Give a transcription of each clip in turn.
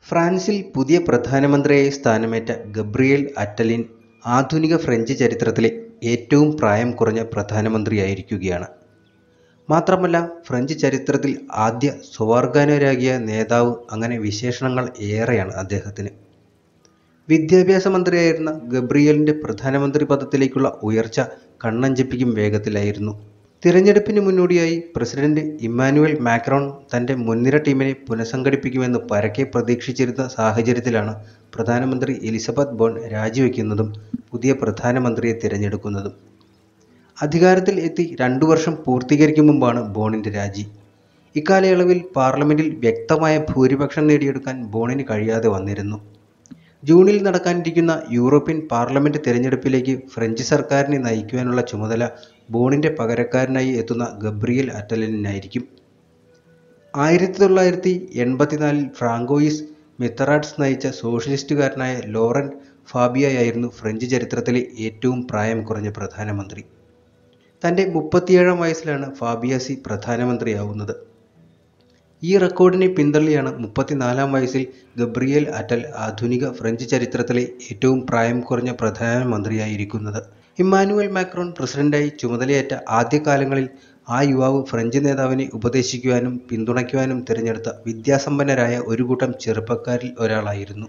ഫ്രാൻസിൽ പുതിയ പ്രധാനമന്ത്രിയായി സ്ഥാനമേറ്റ ഗബ്രിയേൽ അറ്റലിൻ ആധുനിക ഫ്രഞ്ച് ചരിത്രത്തിലെ ഏറ്റവും പ്രായം കുറഞ്ഞ പ്രധാനമന്ത്രിയായിരിക്കുകയാണ് മാത്രമല്ല ഫ്രഞ്ച് ചരിത്രത്തിൽ ആദ്യ സ്വാർഗാനുരാഗിയ നേതാവ് അങ്ങനെ വിശേഷണങ്ങൾ ഏറെയാണ് അദ്ദേഹത്തിന് വിദ്യാഭ്യാസ മന്ത്രിയായിരുന്ന ഗബ്രിയേലിൻ്റെ പ്രധാനമന്ത്രി പദത്തിലേക്കുള്ള ഉയർച്ച കണ്ണഞ്ചിപ്പിക്കും വേഗത്തിലായിരുന്നു തിരഞ്ഞെടുപ്പിന് മുന്നോടിയായി പ്രസിഡന്റ് ഇമ്മാനുവൽ മാക്രോൺ തൻ്റെ മുൻനിര ടീമിനെ പുനഃസംഘടിപ്പിക്കുമെന്ന് പരക്കെ പ്രതീക്ഷിച്ചിരുന്ന സാഹചര്യത്തിലാണ് പ്രധാനമന്ത്രി എലിസബത്ത് ബോൺ രാജിവെക്കുന്നതും പുതിയ പ്രധാനമന്ത്രിയെ തിരഞ്ഞെടുക്കുന്നതും അധികാരത്തിൽ എത്തി രണ്ടു വർഷം പൂർത്തീകരിക്കും മുമ്പാണ് ബോണിൻ്റെ രാജി ഇക്കാലയളവിൽ പാർലമെൻറ്റിൽ വ്യക്തമായ ഭൂരിപക്ഷം നേടിയെടുക്കാൻ ബോണിന് കഴിയാതെ വന്നിരുന്നു ജൂണിൽ നടക്കാനിരിക്കുന്ന യൂറോപ്യൻ പാർലമെൻറ്റ് തിരഞ്ഞെടുപ്പിലേക്ക് ഫ്രഞ്ച് സർക്കാരിനെ നയിക്കുവാനുള്ള ചുമതല ബോണിൻ്റെ പകരക്കാരനായി എത്തുന്ന ഗബ്രിയേൽ അറ്റലിനായിരിക്കും ആയിരത്തി തൊള്ളായിരത്തി എൺപത്തിനാലിൽ ഫ്രാങ്കോയിസ് മിത്തറാഡ്സ് നയിച്ച സോഷ്യലിസ്റ്റുകാരനായ ലോറന്റ് ഫാബിയയായിരുന്നു ഫ്രഞ്ച് ചരിത്രത്തിലെ ഏറ്റവും പ്രായം കുറഞ്ഞ പ്രധാനമന്ത്രി തൻ്റെ മുപ്പത്തിയേഴാം വയസ്സിലാണ് ഫാബിയാസി പ്രധാനമന്ത്രിയാവുന്നത് ഈ റെക്കോർഡിനെ പിന്തള്ളിയാണ് മുപ്പത്തിനാലാം വയസ്സിൽ ഗബ്രിയേൽ അറ്റൽ ആധുനിക ഫ്രഞ്ച് ചരിത്രത്തിലെ ഏറ്റവും പ്രായം കുറഞ്ഞ പ്രധാനമന്ത്രിയായിരിക്കുന്നത് ഇമ്മാനുവൽ മാക്രോൺ പ്രസിഡന്റായി ചുമതലയേറ്റ ആദ്യകാലങ്ങളിൽ ആ യുവാവ് ഫ്രഞ്ച് നേതാവിനെ ഉപദേശിക്കുവാനും പിന്തുണയ്ക്കുവാനും തിരഞ്ഞെടുത്ത വിദ്യാസമ്പന്നരായ ഒരു കൂട്ടം ചെറുപ്പക്കാരിൽ ഒരാളായിരുന്നു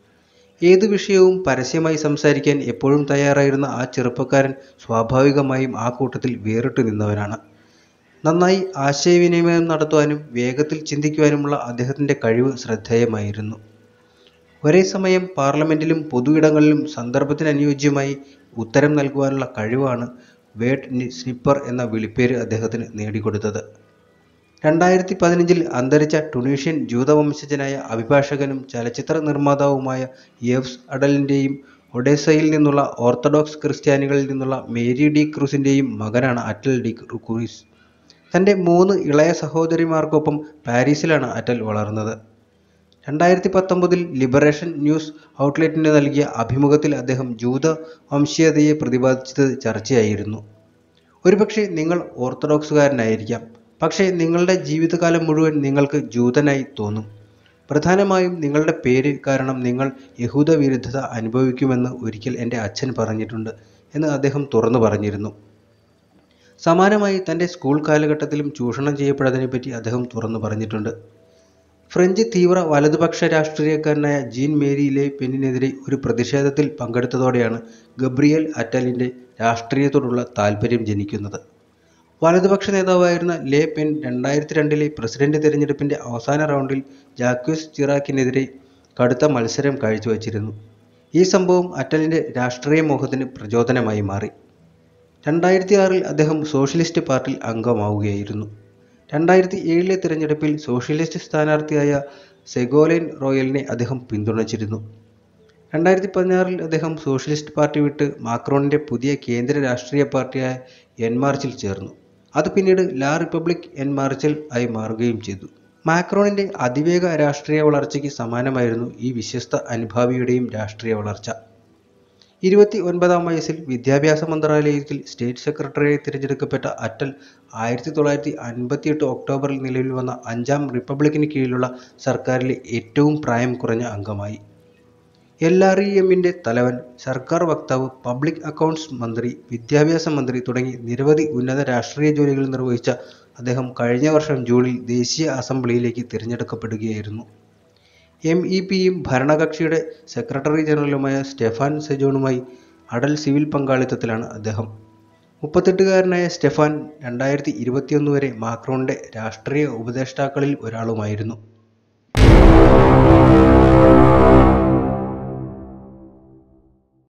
ഏതു വിഷയവും പരസ്യമായി സംസാരിക്കാൻ എപ്പോഴും തയ്യാറായിരുന്ന ആ ചെറുപ്പക്കാരൻ സ്വാഭാവികമായും ആ കൂട്ടത്തിൽ വേറിട്ടു നിന്നവനാണ് നന്നായി ആശയവിനിമയം നടത്തുവാനും വേഗത്തിൽ ചിന്തിക്കുവാനുമുള്ള അദ്ദേഹത്തിൻ്റെ കഴിവ് ശ്രദ്ധേയമായിരുന്നു ഒരേ സമയം പാർലമെൻറ്റിലും പൊതു ഇടങ്ങളിലും സന്ദർഭത്തിനനുയോജ്യമായി ഉത്തരം നൽകുവാനുള്ള കഴിവാണ് വേഡ് സ്നിപ്പർ എന്ന വിളിപ്പേര് അദ്ദേഹത്തിന് നേടിക്കൊടുത്തത് രണ്ടായിരത്തി പതിനഞ്ചിൽ അന്തരിച്ച ടുണീഷ്യൻ ജൂതവംശജനായ അഭിഭാഷകനും ചലച്ചിത്ര നിർമ്മാതാവുമായ യെവ്സ് അഡലിൻ്റെയും ഒഡേസയിൽ നിന്നുള്ള ഓർത്തഡോക്സ് ക്രിസ്ത്യാനികളിൽ നിന്നുള്ള മേരി ഡി ക്രൂസിൻ്റെയും മകനാണ് അറ്റൽ ഡി ക്രൂസ് തൻ്റെ മൂന്ന് ഇളയ സഹോദരിമാർക്കൊപ്പം പാരീസിലാണ് അറ്റൽ വളർന്നത് രണ്ടായിരത്തി പത്തൊമ്പതിൽ ലിബറേഷൻ ന്യൂസ് ഔട്ട്ലെറ്റിന് നൽകിയ അഭിമുഖത്തിൽ അദ്ദേഹം ജൂത വംശീയതയെ പ്രതിപാദിച്ചത് ചർച്ചയായിരുന്നു ഒരുപക്ഷെ നിങ്ങൾ ഓർത്തഡോക്സുകാരനായിരിക്കാം പക്ഷേ നിങ്ങളുടെ ജീവിതകാലം മുഴുവൻ നിങ്ങൾക്ക് ജൂതനായി തോന്നും പ്രധാനമായും നിങ്ങളുടെ പേര് കാരണം നിങ്ങൾ യഹൂദ വിരുദ്ധത അനുഭവിക്കുമെന്ന് ഒരിക്കൽ എൻ്റെ അച്ഛൻ പറഞ്ഞിട്ടുണ്ട് എന്ന് അദ്ദേഹം തുറന്നു പറഞ്ഞിരുന്നു സമാനമായി തൻ്റെ സ്കൂൾ കാലഘട്ടത്തിലും ചൂഷണം ചെയ്യപ്പെട്ടതിനെപ്പറ്റി അദ്ദേഹം തുറന്നു പറഞ്ഞിട്ടുണ്ട് ഫ്രഞ്ച് തീവ്ര വലതുപക്ഷ രാഷ്ട്രീയക്കാരനായ ജീൻ മേരി ലെ പെന്നിനെതിരെ ഒരു പ്രതിഷേധത്തിൽ പങ്കെടുത്തതോടെയാണ് ഗബ്രിയേൽ അറ്റലിൻ്റെ രാഷ്ട്രീയത്തോടുള്ള താൽപ്പര്യം ജനിക്കുന്നത് വലതുപക്ഷ നേതാവായിരുന്ന ലേ പെൻ രണ്ടായിരത്തി രണ്ടിലെ പ്രസിഡന്റ് തിരഞ്ഞെടുപ്പിൻ്റെ അവസാന റൗണ്ടിൽ ജാക്വിസ് ചിറാക്കിനെതിരെ കടുത്ത മത്സരം കാഴ്ചവെച്ചിരുന്നു ഈ സംഭവം അറ്റലിൻ്റെ രാഷ്ട്രീയ മോഹത്തിന് പ്രചോദനമായി മാറി രണ്ടായിരത്തി ആറിൽ അദ്ദേഹം സോഷ്യലിസ്റ്റ് പാർട്ടിയിൽ അംഗമാവുകയായിരുന്നു രണ്ടായിരത്തി ഏഴിലെ തിരഞ്ഞെടുപ്പിൽ സോഷ്യലിസ്റ്റ് സ്ഥാനാർത്ഥിയായ സെഗോലൈൻ റോയലിനെ അദ്ദേഹം പിന്തുണച്ചിരുന്നു രണ്ടായിരത്തി പതിനാറിൽ അദ്ദേഹം സോഷ്യലിസ്റ്റ് പാർട്ടി വിട്ട് മാക്രോണിൻ്റെ പുതിയ കേന്ദ്ര രാഷ്ട്രീയ പാർട്ടിയായ എൻമാർച്ചിൽ ചേർന്നു അത് പിന്നീട് ലാ റിപ്പബ്ലിക് എൻമാർച്ചിൽ ആയി മാറുകയും ചെയ്തു മാക്രോണിൻ്റെ അതിവേഗ രാഷ്ട്രീയ വളർച്ചയ്ക്ക് സമാനമായിരുന്നു ഈ വിശ്വസ്ത അനുഭാവിയുടെയും രാഷ്ട്രീയ വളർച്ച ഇരുപത്തി ഒൻപതാം വയസ്സിൽ വിദ്യാഭ്യാസ മന്ത്രാലയത്തിൽ സ്റ്റേറ്റ് സെക്രട്ടറിയായി തിരഞ്ഞെടുക്കപ്പെട്ട അറ്റൽ ആയിരത്തി തൊള്ളായിരത്തി അൻപത്തിയെട്ട് ഒക്ടോബറിൽ നിലവിൽ വന്ന അഞ്ചാം റിപ്പബ്ലിക്കിന് കീഴിലുള്ള സർക്കാരിലെ ഏറ്റവും പ്രായം കുറഞ്ഞ അംഗമായി എൽ ആർ ഇ എമ്മിൻ്റെ തലവൻ സർക്കാർ വക്താവ് പബ്ലിക് അക്കൗണ്ട്സ് മന്ത്രി വിദ്യാഭ്യാസ മന്ത്രി തുടങ്ങി നിരവധി ഉന്നത രാഷ്ട്രീയ ജോലികൾ നിർവഹിച്ച അദ്ദേഹം കഴിഞ്ഞ വർഷം ജൂണിൽ ദേശീയ അസംബ്ലിയിലേക്ക് തിരഞ്ഞെടുക്കപ്പെടുകയായിരുന്നു എം ഇ പിയും ഭരണകക്ഷിയുടെ സെക്രട്ടറി ജനറലുമായ സ്റ്റെഫാൻ സെജോണുമായി അടൽ സിവിൽ പങ്കാളിത്തത്തിലാണ് അദ്ദേഹം മുപ്പത്തെട്ടുകാരനായ സ്റ്റെഫാൻ രണ്ടായിരത്തി ഇരുപത്തിയൊന്ന് വരെ മാക്രോണിൻ്റെ രാഷ്ട്രീയ ഉപദേഷ്ടാക്കളിൽ ഒരാളുമായിരുന്നു